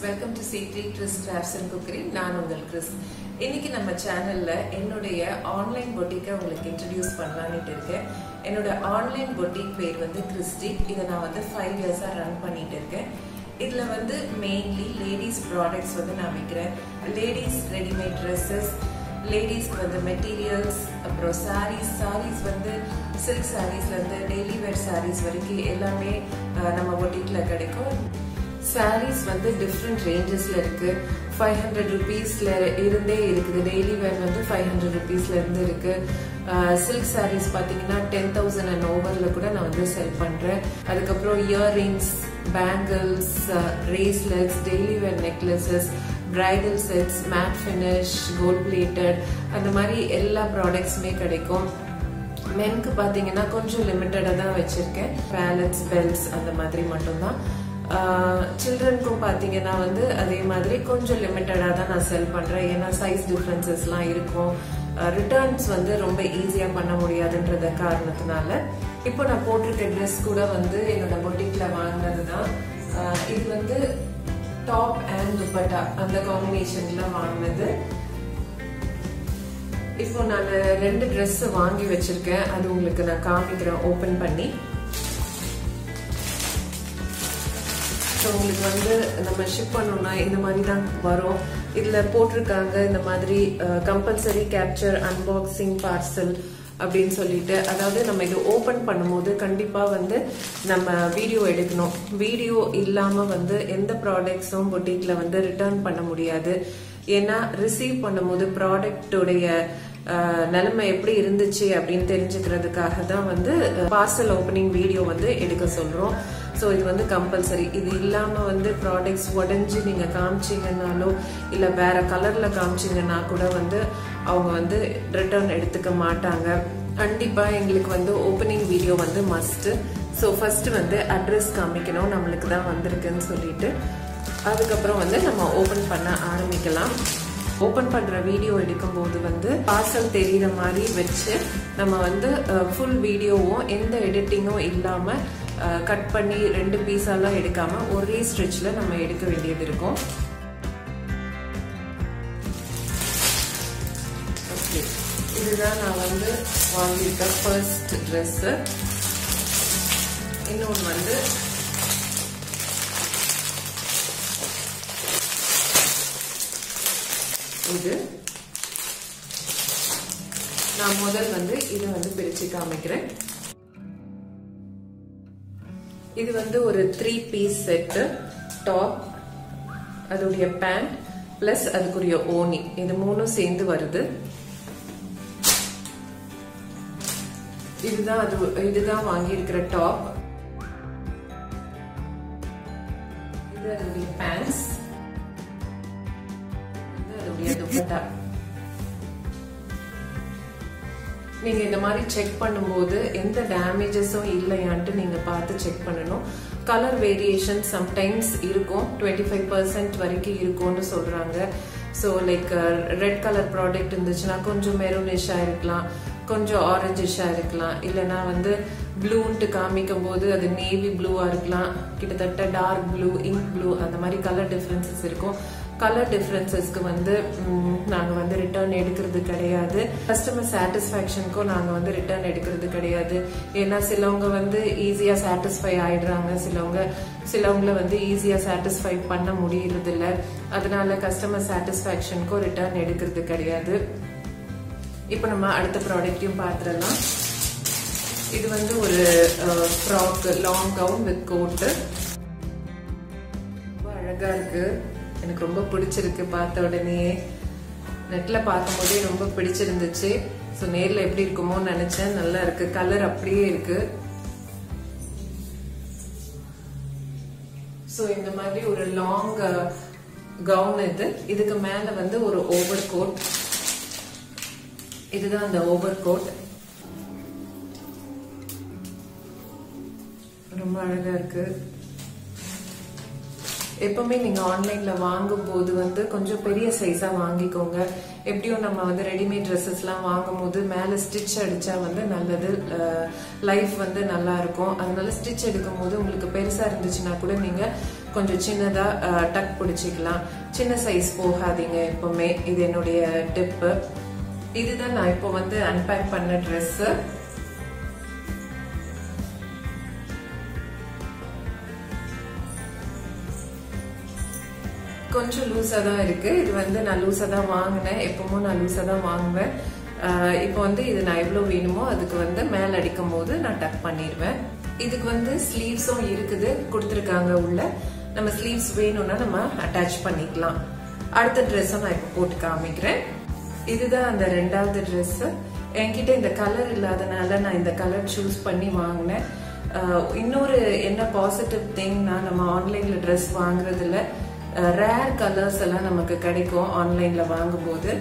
welcome to சீக்ரி Chris crafts and cookery நான் உங்கள் கிறிஸ் இன்னைக்கு நம்ம சேனல்ல என்னுடைய ஆன்லைன் பொட்டிக்கை உங்களுக்கு இன்ட்ரடியூஸ் பண்ணலான்ட்டு இருக்கேன் என்னோட ஆன்லைன் பொட்டிக் பேர் வந்து கிறிஸ்டிக் இதை நான் வந்து ஃபைவ் இயர்ஸாக ரன் பண்ணிட்டு இருக்கேன் இதில் வந்து மெயின்லி லேடிஸ் ப்ராடக்ட்ஸ் வந்து நான் விற்கிறேன் லேடிஸ் ரெடிமேட் ட்ரெஸ்ஸஸ் லேடிஸ்க்கு வந்து மெட்டீரியல்ஸ் அப்புறம் சாரீஸ் சாரீஸ் வந்து சில்க் சாரீஸ்லேருந்து டெய்லி வேர் சாரீஸ் வரைக்கும் எல்லாமே அஹ், நம்ம பொட்டிக்கில் கிடைக்கும் சாரீஸ் வந்து டிஃப்ரெண்ட் ரேஞ்சஸ்ல இருக்கு ஃபைவ் ஹண்ட்ரட் ருபீஸ்ல இருந்தே இருக்குது டெய்லி வேர் வந்து ஃபைவ் ஹண்ட்ரட் ருபீஸ்ல இருந்து இருக்கு சில்க் சாரீஸ் பாத்தீங்கன்னா டென் தௌசண்ட் அண்ட் ஓவர்ல கூட நான் வந்து செல் பண்றேன் அதுக்கப்புறம் earrings bangles bracelets daily wear necklaces bridal sets matte finish gold plated அந்த மாதிரி எல்லா ப்ராடக்ட்ஸுமே கிடைக்கும் மென்க்கு பார்த்தீங்கன்னா கொஞ்சம் லிமிட்டடாக தான் வச்சுருக்கேன் பேலட்ஸ் பெல்ட்ஸ் அந்த மாதிரி மட்டும்தான் சில்ட்ரனுக்கும் பார்த்தீங்கன்னா வந்து அதே மாதிரி கொஞ்சம் லிமிட்டடாக தான் நான் செல் பண்ணுறேன் ஏன்னா சைஸ் டிஃப்ரென்சஸ்லாம் இருக்கும் ரிட்டர்ன்ஸ் வந்து ரொம்ப ஈஸியாக பண்ண முடியாதுன்றத காரணத்தினால இப்போ நான் போட்டிருக்க ட்ரெஸ் கூட வந்து என்னோட பொட்டிக்கில் வாங்கினது தான் ஆஹ் இது வந்து டாப் அண்ட் துப்பட்டா அந்த காம்பினேஷன்ல வாங்கினது இப்போ நான் ரெண்டு Dress வாங்கி வச்சிருக்கேன் அது உங்களுக்கு நான் காமிக்கிறேன் ஓபன் பண்ணி ஸோ உங்களுக்கு வந்து நம்ம ஷிப் பண்ணோம்னா இந்த மாதிரி தான் வரும் இதில் போட்டிருக்காங்க இந்த மாதிரி கம்பல்சரி கேப்சர் அன்பாக்சிங் பார்சல் அப்படின்னு சொல்லிட்டு அதாவது நம்ம இது ஓபன் பண்ணும்போது கண்டிப்பா வந்து நம்ம வீடியோ எடுக்கணும் வீடியோ இல்லாம வந்து எந்த ப்ராடக்ட்ஸும் பொட்டிக்ல வந்து ரிட்டர்ன் பண்ண முடியாது ஏன்னா ரிசீவ் பண்ணும்போது ப்ராடக்டோடைய நிலைமை எப்படி இருந்துச்சு அப்படின்னு தெரிஞ்சுக்கிறதுக்காக தான் வந்து பார்சல் ஓப்பனிங் வீடியோ வந்து எடுக்க சொல்றோம் ஸோ இது வந்து கம்பல்சரி இது இல்லாம வந்து ப்ராடக்ட்ஸ் உடஞ்சி நீங்க காமிச்சீங்கன்னாலோ இல்ல வேற கலர்ல காமிச்சீங்கன்னா கூட வந்து அவங்க வந்து ரிட்டர்ன் எடுத்துக்க மாட்டாங்க கண்டிப்பா எங்களுக்கு வந்து ஓப்பனிங் வீடியோ வந்து மஸ்ட் ஸோ ஃபர்ஸ்ட் வந்து அட்ரஸ் காமிக்கணும் நம்மளுக்கு தான் வந்திருக்குன்னு சொல்லிட்டு அதுக்கப்புறம் வந்து நம்ம ஓபன் பண்ண ஆரம்பிக்கலாம் ஓபன் பண்ற வீடியோ எடுக்கும்போது வந்து பார்சல் தெரியுற மாதிரி வச்சு நம்ம வந்து ஃபுல் வீடியோவும் எந்த எடிட்டிங்கும் இல்லாம கட் பண்ணி ரெண்டு பீஸாலாம் எடுக்காம ஒரே ஸ்ட்ரெச்ல நம்ம எடுக்க வேண்டியது இருக்கும் ஓகே இதுதான் நான் வந்து வாங்கியிருக்க ஃபர்ஸ்ட் ட்ரெஸ்ஸு இன்னொன்று வந்து இது நான் முதல் வந்து இதை வந்து பிரிச்சு காமிக்கிறேன் இது வந்து ஒரு த்ரீ பீஸ் செட்டு டாப் அதோடைய பேண்ட் பிளஸ் அதுக்குரிய ஓனி இது மூணும் சேர்ந்து வருது இதுதான் அது இதுதான் வாங்கியிருக்கிற டாப் இது அதோடைய பேண்ட்ஸ் இது அதோடைய துப்பட்டா நீங்க இந்த மாதிரி செக் பண்ணும்போது எந்த டேமேஜஸும் இல்லையான்ட்டு நீங்க பார்த்து செக் பண்ணணும் கலர் வேரியேஷன் சம்டைம்ஸ் இருக்கும் டுவெண்ட்டி ஃபைவ் பர்சன்ட் வரைக்கும் இருக்கும்னு சொல்றாங்க so like red colour product இருந்துச்சுன்னா கொஞ்சம் மெரூனிஷாக இருக்கலாம் கொஞ்சம் ஆரஞ்சிஷாக இருக்கலாம் இல்லைன்னா வந்து ப்ளூன்ட்டு காமிக்கும் போது அது நேவி ப்ளூவாக இருக்கலாம் கிட்டத்தட்ட டார்க் ப்ளூ இங்க் ப்ளூ அந்த மாதிரி கலர் டிஃப்ரென்சஸ் இருக்கும் கலர் டிஃப்ரென்சஸ்க்கு வந்து நாங்கள் வந்து ரிட்டர்ன் எடுக்கிறது கிடையாது கஸ்டமர் சாட்டிஸ்ஃபேக்ஷனுக்கும் நாங்கள் வந்து ரிட்டர்ன் எடுக்கிறது கிடையாது ஏன்னா சிலவங்க வந்து ஈஸியாக சாட்டிஸ்ஃபை ஆயிடுறாங்க சிலவங்க சிலவங்கள வந்து ஈஸியாக சாட்டிஸ்ஃபை பண்ண முடியறது இல்ல அதனால கஸ்டமர் சாட்டிஸ்ஃபேக்ஷனுக்கும் ரிட்டர்ன் எடுக்கிறது கிடையாது இப்போ நம்ம அடுத்த ப்ராடக்ட்டையும் பார்த்துடலாம் இது வந்து ஒரு frock long gown with coat ரொம்ப அழகா இருக்கு எனக்கு ரொம்ப பிடிச்சிருக்கு பார்த்த உடனே நெட்ல பார்க்கும்போதே ரொம்ப பிடிச்சிருந்துச்சு ஸோ நேர்ல எப்படி இருக்குமோன்னு நினைச்சேன் நல்லா இருக்கு கலர் அப்படியே இருக்கு ஸோ இந்த மாதிரி ஒரு லாங் கவுன் இது இதுக்கு மேல வந்து ஒரு ஓவர் கோட் இதுதான் அந்த ஓவர் கோட் ரொம்ப அழகா இருக்கு எப்பவுமே நீங்க ஆன்லைன்ல வாங்கும் போது வந்து கொஞ்சம் பெரிய சைஸா வாங்கிக்கோங்க எப்படியும் நம்ம வந்து ரெடிமேட் ட்ரெஸ்ஸஸ் எல்லாம் வாங்கும் போது மேல ஸ்டிச் அடிச்சா வந்து நல்லது லைஃப் வந்து நல்லா இருக்கும் அதனால ஸ்டிச் எடுக்கும் போது உங்களுக்கு பெருசா இருந்துச்சுன்னா கூட நீங்க கொஞ்சம் சின்னதாக டக் பிடிச்சிக்கலாம் சின்ன சைஸ் போகாதீங்க எப்பவுமே இது என்னுடைய டிப்பு இதுதான் நான் இப்போ வந்து அன்பேக் பண்ண ட்ரெஸ்ஸு கொஞ்சம் லூஸாக தான் இருக்கு இது வந்து நான் லூஸாக தான் வாங்கினேன் எப்பவும் நான் லூஸாக தான் வாங்குவேன் இப்போ வந்து இது நான் எவ்வளோ வேணுமோ அதுக்கு வந்து மேலே அடிக்கும் போது நான் டக் பண்ணிடுவேன் இதுக்கு வந்து ஸ்லீவ்ஸும் இருக்குது கொடுத்துருக்காங்க உள்ள நம்ம ஸ்லீவ்ஸ் வேணும்னா நம்ம அட்டாச் பண்ணிக்கலாம் அடுத்த ட்ரெஸ்ஸை நான் இப்போ போட்டு காமிக்கிறேன் இதுதான் அந்த ரெண்டாவது ட்ரெஸ் என்கிட்ட இந்த கலர் இல்லாதனால நான் இந்த கலர் சூஸ் பண்ணி வாங்கினேன் இன்னொரு என்ன பாசிட்டிவ் திங்னா நம்ம ஆன்லைன்ல ட்ரெஸ் வாங்குறதுல ரேர் கலர்ஸ் எல்லாம் நமக்கு கிடைக்கும் ஆன்லைன்ல வாங்கும்போது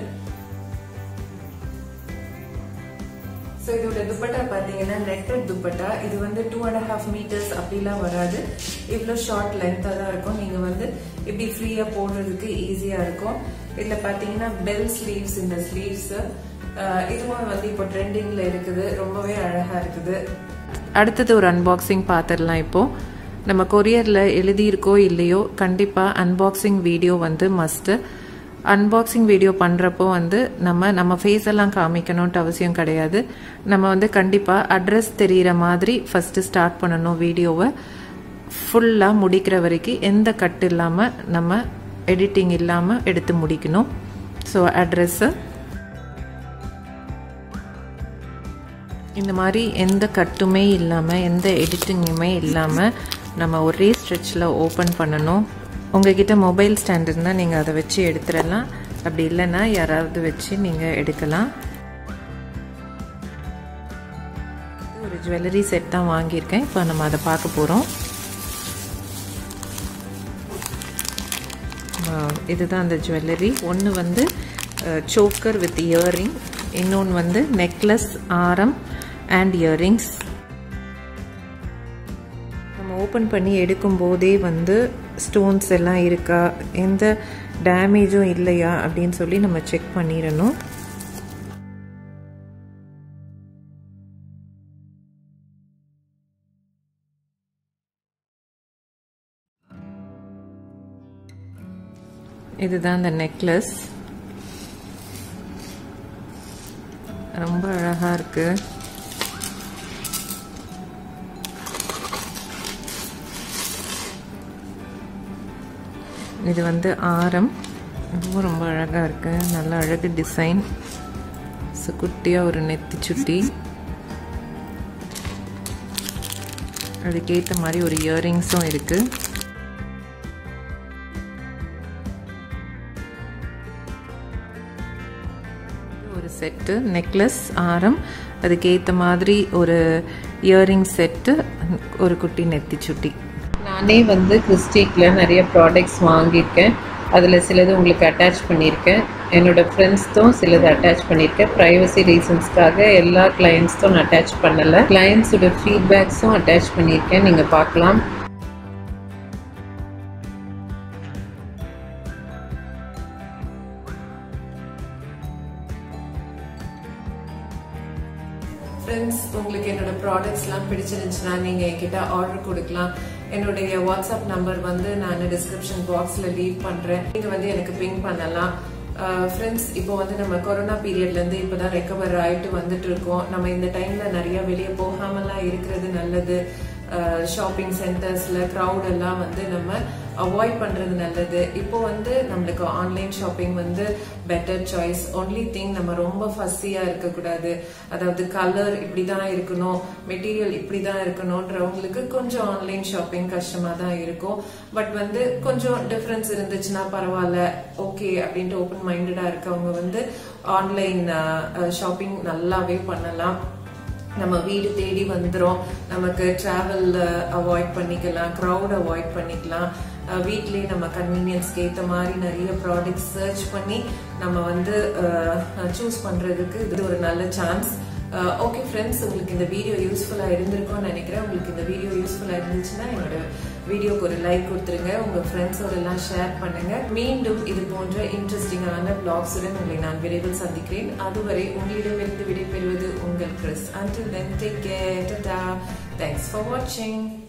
ஸோ இதோட துப்பட்டா பார்த்தீங்கன்னா நெட்டட் துப்பட்டா இது வந்து டூ அண்ட் ஹாஃப் மீட்டர்ஸ் அப்படிலாம் வராது இவ்வளோ ஷார்ட் லென்த்தாக தான் இருக்கும் நீங்கள் வந்து இப்படி ஃப்ரீயாக போடுறதுக்கு ஈஸியாக இருக்கும் இதில் பார்த்தீங்கன்னா பெல் ஸ்லீவ்ஸ் இந்த ஸ்லீவ்ஸ் இதுவும் வந்து இப்போ ட்ரெண்டிங்கில் இருக்குது ரொம்பவே அழகாக இருக்குது அடுத்தது ஒரு அன்பாக்சிங் பார்த்துடலாம் இப்போது நம்ம கொரியரில் எழுதியிருக்கோ இல்லையோ கண்டிப்பாக அன்பாக்சிங் வீடியோ வந்து மஸ்ட்டு அன்பாக்சிங் வீடியோ பண்ணுறப்போ வந்து நம்ம நம்ம ஃபேஸ் எல்லாம் காமிக்கணுன்ட்டு அவசியம் கிடையாது நம்ம வந்து கண்டிப்பாக அட்ரஸ் தெரிகிற மாதிரி ஃபஸ்ட்டு ஸ்டார்ட் பண்ணணும் வீடியோவை ஃபுல்லாக முடிக்கிற வரைக்கும் எந்த கட்டு இல்லாமல் நம்ம எடிட்டிங் இல்லாமல் எடுத்து முடிக்கணும் ஸோ அட்ரெஸ்ஸு இந்த மாதிரி எந்த கட்டுமே இல்லாமல் எந்த எடிட்டிங்குமே இல்லாமல் நம்ம ஒரே ஸ்ட்ரெச்சில் ஓப்பன் பண்ணணும் உங்ககிட்ட மொபைல் ஸ்டாண்ட் இருந்தால் நீங்கள் அதை வச்சு எடுத்துடலாம் அப்படி இல்லைன்னா யாராவது வச்சு நீங்கள் எடுக்கலாம் ஒரு ஜுவல்லரி செட் தான் வாங்கியிருக்கேன் இப்போ நம்ம அதை பார்க்க போகிறோம் இதுதான் அந்த ஜுவல்லரி ஒன்று வந்து சோக்கர் வித் இயரிங் இன்னொன்று வந்து நெக்லஸ் ஆரம் அண்ட் இயரிங்ஸ் நம்ம ஓப்பன் பண்ணி எடுக்கும் போதே வந்து ஸ்டோன்ஸ் எல்லாம் இருக்கா எந்த டேமேஜும் இல்லையா அப்படின்னு சொல்லி நம்ம செக் பண்ணிடணும் இதுதான் அந்த நெக்லஸ் ரொம்ப அழகா இருக்கு இது வந்து ஆரம் ரொம்ப ரொம்ப அழகாக இருக்கு நல்ல அழகு டிசைன் ஸோ குட்டியாக ஒரு நெத்தி சுட்டி அதுக்கேற்ற மாதிரி ஒரு இயரிங்ஸும் இருக்குது ஒரு செட்டு நெக்லஸ் ஆரம் அதுக்கேற்ற மாதிரி ஒரு இயரிங் செட்டு ஒரு குட்டி நெத்தி சுட்டி நானே வந்து கிறிஸ்டிக்கில் நிறைய ப்ராடக்ட்ஸ் வாங்கியிருக்கேன் அதில் சிலது உங்களுக்கு அட்டாச் பண்ணியிருக்கேன் என்னோட ஃப்ரெண்ட்ஸ்தும் சிலது அட்டாச் பண்ணியிருக்கேன் ப்ரைவசி ரீசன்ஸ்க்காக எல்லா கிளைண்ட்ஸ்தும் நான் அட்டாச் பண்ணலை கிளைண்ட்ஸோட ஃபீட்பேக்ஸும் அட்டாச் பண்ணியிருக்கேன் நீங்கள் பார்க்கலாம் ஃப்ரெண்ட்ஸ் உங்களுக்கு என்னோட ப்ராடக்ட்ஸ்லாம் பிடிச்சிருந்துச்சுன்னா நீங்கள் என்கிட்ட ஆர்டர் கொடுக்கலாம் என்னுடைய வாட்ஸ்அப் நம்பர் வந்து நான் டிஸ்கிரிப்ஷன் பாக்ஸில் லீவ் பண்ணுறேன் நீங்கள் வந்து எனக்கு பிங் பண்ணலாம் ஃப்ரெண்ட்ஸ் இப்போ வந்து நம்ம கொரோனா பீரியட்லேருந்து இப்போ தான் ரெக்கவர் ஆகிட்டு வந்துட்டு இருக்கோம் நம்ம இந்த டைமில் நிறைய வெளியே போகாமலாம் இருக்கிறது நல்லது ஷாப்பிங் சென்டர்ஸில் க்ரௌட் எல்லாம் வந்து நம்ம அவாய்ட் பண்ணுறது நல்லது இப்போ வந்து நம்மளுக்கு ஆன்லைன் ஷாப்பிங் வந்து பெட்டர் சாய்ஸ் ஒன்லி திங் நம்ம ரொம்ப ஃபஸ்ஸியாக இருக்கக்கூடாது அதாவது கலர் இப்படி தான் இருக்கணும் மெட்டீரியல் இப்படி தான் இருக்கணுன்றவங்களுக்கு கொஞ்சம் ஆன்லைன் ஷாப்பிங் கஷ்டமாக தான் இருக்கும் பட் வந்து கொஞ்சம் டிஃப்ரென்ஸ் இருந்துச்சுன்னா பரவாயில்ல ஓகே அப்படின்ட்டு ஓப்பன் மைண்டடாக இருக்கவங்க வந்து ஆன்லைன் ஷாப்பிங் நல்லாவே பண்ணலாம் நம்ம வீடு தேடி வந்துடும் நமக்கு ட்ராவல் அவாய்ட் பண்ணிக்கலாம் க்ரௌட் அவாய்ட் பண்ணிக்கலாம் வீட்லேயே நம்ம கன்வீனியன்ஸ்க்கு ஏற்ற மாதிரி நிறைய ப்ராடக்ட்ஸ் சர்ச் பண்ணி நம்ம வந்து சூஸ் பண்ணுறதுக்கு இது ஒரு நல்ல சான்ஸ் ஓகே ஃப்ரெண்ட்ஸ் உங்களுக்கு இந்த வீடியோ யூஸ்ஃபுல்லாக இருந்திருக்கும்னு நினைக்கிறேன் உங்களுக்கு இந்த வீடியோ யூஸ்ஃபுல்லாக இருந்துச்சுன்னா என்னோட வீடியோக்கு ஒரு லைக் கொடுத்துருங்க உங்கள் ஃப்ரெண்ட்ஸோட எல்லாம் ஷேர் பண்ணுங்க மீண்டும் இது போன்ற இன்ட்ரெஸ்டிங்கான பிளாக்ஸுடன் உங்களை நான் விரைவில் சந்திக்கிறேன் அதுவரை உங்களிடமிருந்து விடைபெறுவது உங்கள் Chris until then take care tata thanks for வாட்சிங்